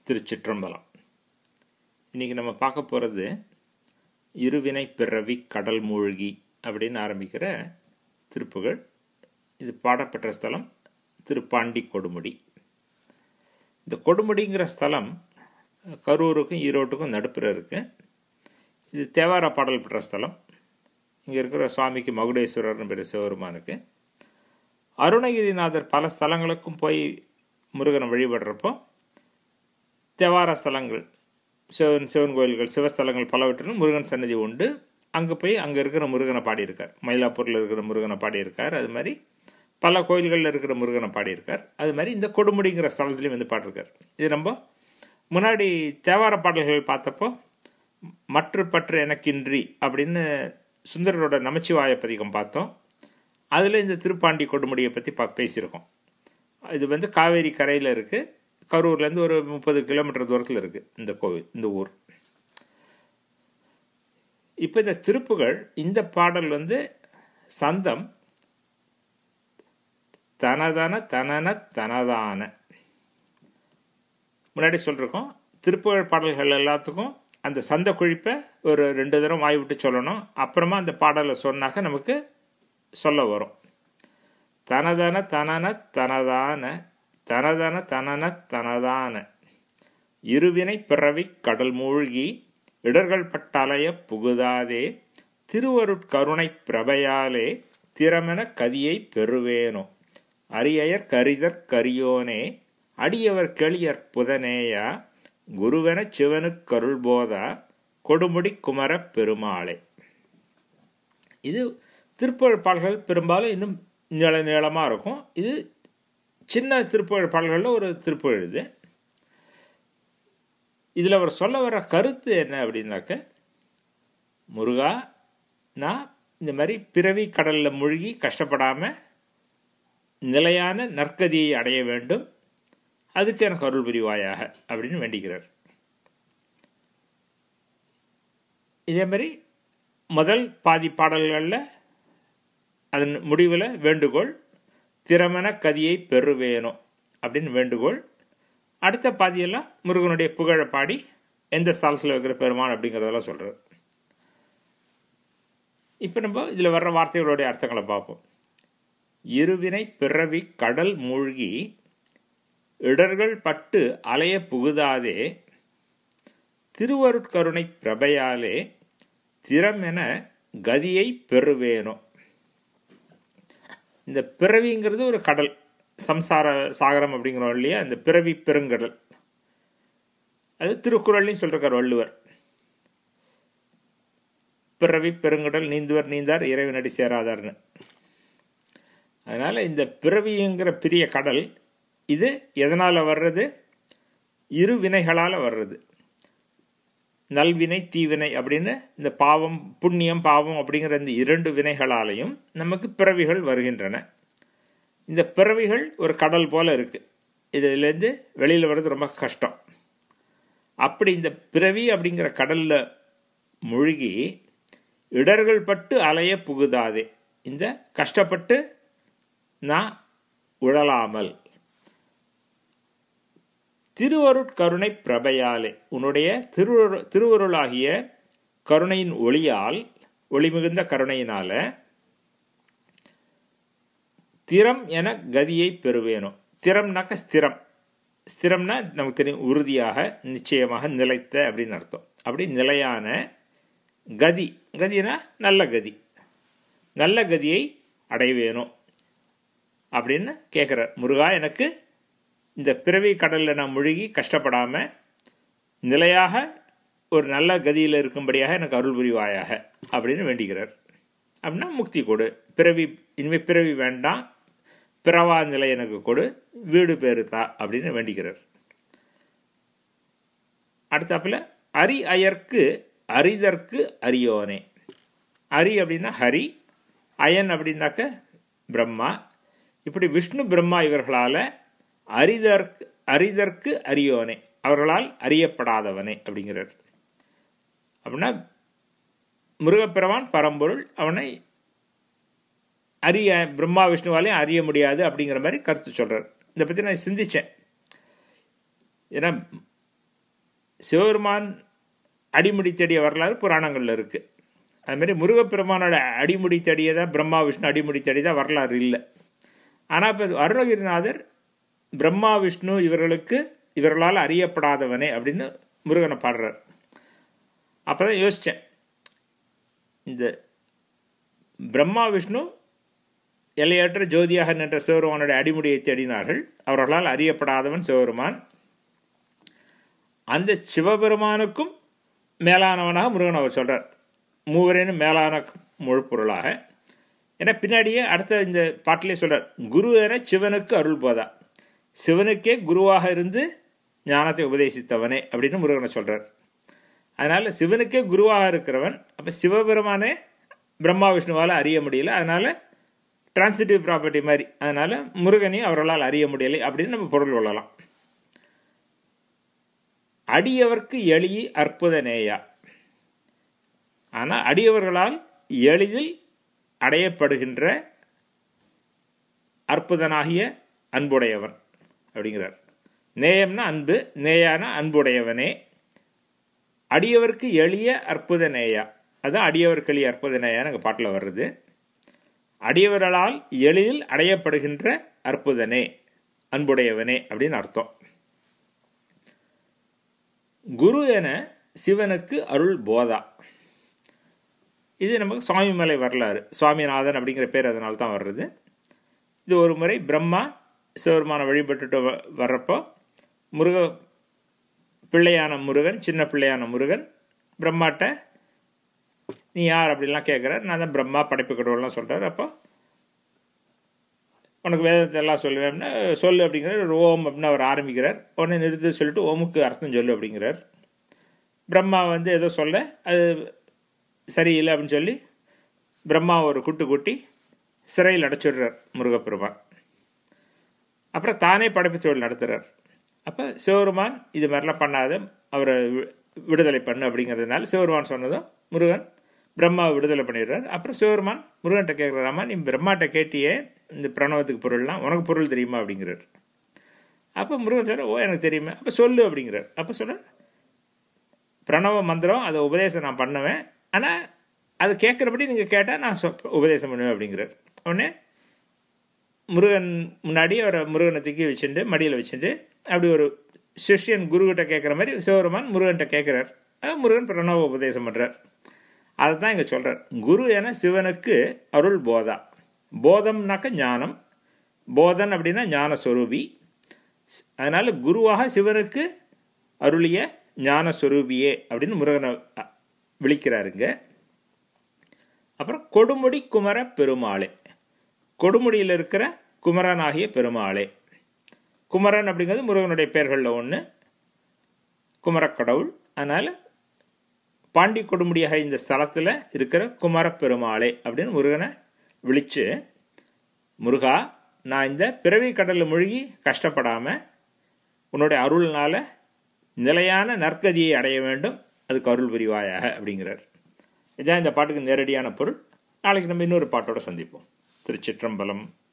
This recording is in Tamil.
திருச்சிற்றம்பலம் இன்றைக்கி நம்ம பார்க்க போகிறது இருவினை பிறவி கடல் மூழ்கி அப்படின்னு ஆரம்பிக்கிற திருப்புகள் இது பாடப்பெற்ற ஸ்தலம் திருப்பாண்டி கொடுமுடி இந்த கொடுமுடிங்கிற ஸ்தலம் கரூருக்கும் ஈரோட்டுக்கும் நடுப்புற இருக்கு இது தேவார பாடல் பெற்ற ஸ்தலம் இங்கே இருக்கிற சுவாமிக்கு மகுடேஸ்வரர்னு பேர் சிவபெருமானுக்கு அருணகிரிநாதர் பல ஸ்தலங்களுக்கும் போய் முருகனை வழிபடுறப்போ தேவார ஸ்தலங்கள் சிவன் சிவன் கோயில்கள் சிவஸ்தலங்கள் பலவற்றிலும் முருகன் சன்னதி உண்டு அங்கே போய் அங்கே இருக்கிற முருகனை பாடியிருக்கார் மயிலாப்பூரில் இருக்கிற முருகனை பாடியிருக்கார் அது மாதிரி பல கோயில்களில் இருக்கிற முருகனை பாடியிருக்கார் அது மாதிரி இந்த கொடுமுடிங்கிற ஸ்தலத்துலையும் வந்து பாடியிருக்கார் இது நம்ம முன்னாடி தேவார பாடல்கள் பார்த்தப்போ மற்ற பற்று எனக்கின்றி அப்படின்னு சுந்தரரோட நமச்சிவாய பதிகம் பார்த்தோம் அதில் இந்த திருப்பாண்டி கொடுமுடியை பற்றி பா பேசியிருக்கோம் இது வந்து காவேரி கரையில் இருக்குது கரூர்லேருந்து ஒரு முப்பது கிலோமீட்டர் தூரத்தில் இருக்குது இந்த கோவில் இந்த ஊர் இப்போ இந்த திருப்புகள் இந்த பாடல் வந்து சந்தம் தனதன தனன தனதான முன்னாடி சொல்லிருக்கோம் திருப்புகழ் பாடல்கள் எல்லாத்துக்கும் அந்த சந்த குழிப்பை ஒரு ரெண்டு தரம் வாய் விட்டு சொல்லணும் அப்புறமா அந்த பாடலை சொன்னாக்க நமக்கு சொல்ல வரும் தனதன தனன தனதான தனதன தனன தனதான இருவினை பிறவி கடல் மூழ்கி இடர்கள் பட்டலைய புகுதாதே திருவருட்கருணை பிரபையாலே திறமென கதியை பெறுவேனோ அரியயர் கரிதற் கரியோனே அடியவர் கெளியற் புதனேயா குருவென சிவனுக்கருள் போதா கொடுமுடி குமர பெருமாளே இது திருப்புகழ் பாடல்கள் பெரும்பாலும் இன்னும் நீள நீளமாக இருக்கும் இது சின்ன திருப்புகழ் பாடல்களில் ஒரு திருப்புகழ் இது இதில் அவர் சொல்ல வர கருத்து என்ன அப்படின்னாக்க முருகா நான் இந்த மாதிரி பிறவி கடலில் மூழ்கி கஷ்டப்படாமல் நிலையான நற்கதியை அடைய வேண்டும் அதுக்கு எனக்கு அருள் புரிவாயாக அப்படின்னு வேண்டிக்கிறார் இதே மாதிரி முதல் பாதி பாடல்களில் அதன் முடிவில் வேண்டுகோள் திறமன கதியை பெறுவேணும் அப்படின்னு வேண்டுகோள் அடுத்த பாதியெல்லாம் முருகனுடைய புகழை பாடி எந்த ஸ்தலத்தில் வைக்கிற பெருமான் அப்படிங்கிறதெல்லாம் சொல்கிறார் இப்போ நம்ம இதில் வர்ற வார்த்தைகளுடைய அர்த்தங்களை பார்ப்போம் இருவினை பிறவி கடல் மூழ்கி இடர்கள் பட்டு அலைய புகுதாதே திருவருட்கருணை பிரபையாலே திறமென கதியை பெறுவேனோ இந்த பிறவிங்கிறது ஒரு கடல் சம்சார சாகரம் அப்படிங்கிறோம் இல்லையா இந்த பிறவி பெருங்கடல் அது திருக்குறள்லையும் சொல்லிருக்கார் வள்ளுவர் பிறவி பெருங்கடல் நீந்துவர் நீந்தார் இறைவனடி சேராதார்னு அதனால் இந்த பிறவிங்கிற பெரிய கடல் இது எதனால் வர்றது இரு வினைகளால் வர்றது நல்வினை தீவினை அப்படின்னு இந்த பாவம் புண்ணியம் பாவம் அப்படிங்கிற இந்த இரண்டு வினைகளாலையும் நமக்கு பிறவிகள் வருகின்றன இந்த பிறவிகள் ஒரு கடல் போல இருக்கு இதுலேருந்து வெளியில் வர்றது ரொம்ப கஷ்டம் அப்படி இந்த பிறவி அப்படிங்கிற கடலில் மூழ்கி இடர்கள் பட்டு அலைய புகுதாதே இந்த கஷ்டப்பட்டு நான் உழலாமல் திருவருட்கருணை பிரபையாலே உன்னுடைய திருவரு திருவருளாகிய கருணையின் ஒளியால் ஒளி மிகுந்த கருணையினால திறம் என கதியை பெறுவேணும் திறம்னாக்க ஸ்திரம் ஸ்திரம்னா நமக்கு தெரியும் உறுதியாக நிச்சயமாக நிலைத்த அப்படின்னு அர்த்தம் அப்படி நிலையான கதி கதினா நல்ல கதி நல்ல கதியை அடைவேணும் அப்படின்னு கேட்குறார் முருகா எனக்கு இந்த பிறவி கடலில் நான் முழுகி கஷ்டப்படாமல் நிலையாக ஒரு நல்ல கதியில் இருக்கும்படியாக எனக்கு அருள் புரிவாயாக அப்படின்னு வேண்டிக்கிறார் அப்படின்னா முக்தி கொடு பிறவி இனிமேல் பிறவி வேண்டாம் பிறவா நிலை எனக்கு கொடு வீடு பேருத்தா அப்படின்னு வேண்டிக்கிறார் அடுத்தாப்புல அரி அயர்க்கு அரிதற்கு அரியோனே அரி அப்படின்னா ஹரி அயன் அப்படின்னாக்க பிரம்மா இப்படி விஷ்ணு பிரம்மா இவர்களால் அரிதற்கு அரிதற்கு அரியோனே அவர்களால் அறியப்படாதவனே அப்படிங்கிறார் அப்படின்னா முருகப்பிரவான் பரம்பொருள் அவனை அறிய பிரம்மா விஷ்ணுவாலையும் அறிய முடியாது அப்படிங்கிற மாதிரி கருத்து சொல்கிறார் இதை பற்றி நான் சிந்தித்தேன் ஏன்னா சிவபெருமான் அடிமுடி தேடிய வரலாறு புராணங்களில் இருக்குது அதுமாரி முருகப்பெருமானோட அடிமுடி தேடியதாக பிரம்மா விஷ்ணு அடிமுடி தேடியதாக வரலாறு இல்லை ஆனால் இப்போ அருணகிரிநாதர் பிரம்மா விஷ்ணு இவர்களுக்கு இவர்களால் அறியப்படாதவனே அப்படின்னு முருகனை பாடுறார் அப்போ தான் யோசித்தேன் இந்த பிரம்மா விஷ்ணு எல்லையற்ற ஜோதியாக நின்ற சிவபெருமானுடைய அடிமுடியை தேடினார்கள் அவர்களால் அறியப்படாதவன் சிவபெருமான் அந்த சிவபெருமானுக்கும் மேலானவனாக முருகன் அவர் சொல்கிறார் மூவரேனும் மேலான முழு பொருளாக ஏன்னா பின்னாடியே அடுத்த இந்த பாட்டிலே சொல்கிறார் குரு என சிவனுக்கு அருள் போதா சிவனுக்கே குருவாக இருந்து ஞானத்தை உபதேசித்தவனே அப்படின்னு முருகனை சொல்கிறார் அதனால் சிவனுக்கே குருவாக இருக்கிறவன் அப்போ சிவபெருமானே பிரம்மா விஷ்ணுவால் அறிய முடியல அதனால் டிரான்சிட்டிவ் ப்ராப்பர்ட்டி மாதிரி அதனால் முருகனையும் அவர்களால் அறிய முடியலை அப்படின்னு நம்ம பொருள் கொள்ளலாம் அடியவர்க்கு எளிய அற்புத நேயா ஆனால் அடியவர்களால் எளிதில் அடையப்படுகின்ற அற்புதனாகிய அன்புடையவன் அப்படிங்கிறார் நேயம்னா அன்பு நேயான அன்புடையவனே அடியவர்க்கு எளிய அற்புத நேயா அதுதான் அடியவர்க்கு எளிய அற்புத நேயான்னு எங்கள் பாட்டில் வர்றது அடியவர்களால் எளிதில் அடையப்படுகின்ற அற்புதனே அன்புடையவனே அப்படின்னு அர்த்தம் குரு என சிவனுக்கு அருள் போதா இது நமக்கு சுவாமிமலை வரலாறு சுவாமிநாதன் அப்படிங்கிற பேர் அதனால தான் வர்றது இது ஒரு முறை பிரம்மா சிவருமான வழிபட்டுட்டு வர்றப்போ முருக பிள்ளையான முருகன் சின்ன பிள்ளையான முருகன் பிரம்மாட்ட நீ யார் அப்படின்லாம் கேட்குறார் நான் தான் பிரம்மா படைப்பு கடவுள்லாம் சொல்கிறார் அப்போ உனக்கு வேதத்தை எல்லாம் சொல்லுவேன்னா சொல்லு அப்படிங்கிறார் ஒரு ஓம் அப்படின்னு அவர் ஆரம்பிக்கிறார் உடனே நிறுத்தி சொல்லிட்டு ஓமுக்கு அர்த்தம் சொல்லு அப்படிங்கிறார் பிரம்மா வந்து ஏதோ சொல்ல அது சரியில்லை அப்படின்னு சொல்லி பிரம்மா ஒரு குட்டு குட்டி சிறையில் அடைச்சிடுறார் முருகப்பெருமான் அப்புறம் தானே படைப்பு தொழில் நடத்துகிறார் அப்போ சிவருமான் இது மாதிரிலாம் பண்ணாத அவரை விடுதலை பண்ணு அப்படிங்கிறதுனால சிவருமான் சொன்னதும் முருகன் பிரம்மாவை விடுதலை பண்ணிடுறார் அப்புறம் சிவருமான் முருகன்கிட்ட கேட்குறாமா நீ பிரம்மாட்ட கேட்டியே இந்த பிரணவத்துக்கு பொருள்லாம் உனக்கு பொருள் தெரியுமா அப்படிங்கிறார் அப்போ முருகன் சொல்ல ஓ எனக்கு தெரியுமே அப்போ சொல்லு அப்படிங்கிறார் அப்போ சொல்ல பிரணவ மந்திரம் அதை உபதேசம் நான் பண்ணுவேன் ஆனால் அது கேட்குறபடி நீங்கள் கேட்டால் நான் சொ உபதேசம் பண்ணுவேன் அப்படிங்கிறார் உடனே முருகன் முன்னாடி அவரை முருகனை தூக்கி வச்சுட்டு மடியில் வச்சுட்டு அப்படி ஒரு சிஷ்யன் குருகிட்ட கேட்குற மாதிரி சிவருமான் முருகன்கிட்ட கேட்குறார் முருகன் பிரணவ உபதேசம் பண்ணுறார் அதை தான் இங்கே சொல்கிறார் குரு என சிவனுக்கு அருள் போதா போதம்னாக்க ஞானம் போதன் அப்படின்னா ஞானஸ்வரூபி அதனால் குருவாக சிவனுக்கு அருளிய ஞானஸ்வரூபியே அப்படின்னு முருகனை விழிக்கிறாருங்க அப்புறம் கொடுமுடி குமர பெருமாளே கொடுமுடியில் இருக்கிற குமரனாகிய பெருமாளே குமரன் அப்படிங்கிறது முருகனுடைய பெயர்களில் ஒன்று குமரக்கடவுள் அதனால் பாண்டி கொடுமுடியாக இந்த ஸ்தலத்தில் இருக்கிற குமரப்பெருமாளே அப்படின்னு முருகனை விழித்து முருகா நான் இந்த பிறவி கடலில் மூழ்கி கஷ்டப்படாமல் உன்னுடைய அருள்னால் நிலையான நற்கதியை அடைய வேண்டும் அதுக்கு அருள் புரிவாயாக அப்படிங்கிறார் இதுதான் இந்த பாட்டுக்கு நேரடியான பொருள் நாளைக்கு நம்ம இன்னொரு பாட்டோட சந்திப்போம் திருச்சிற்றம்பலம்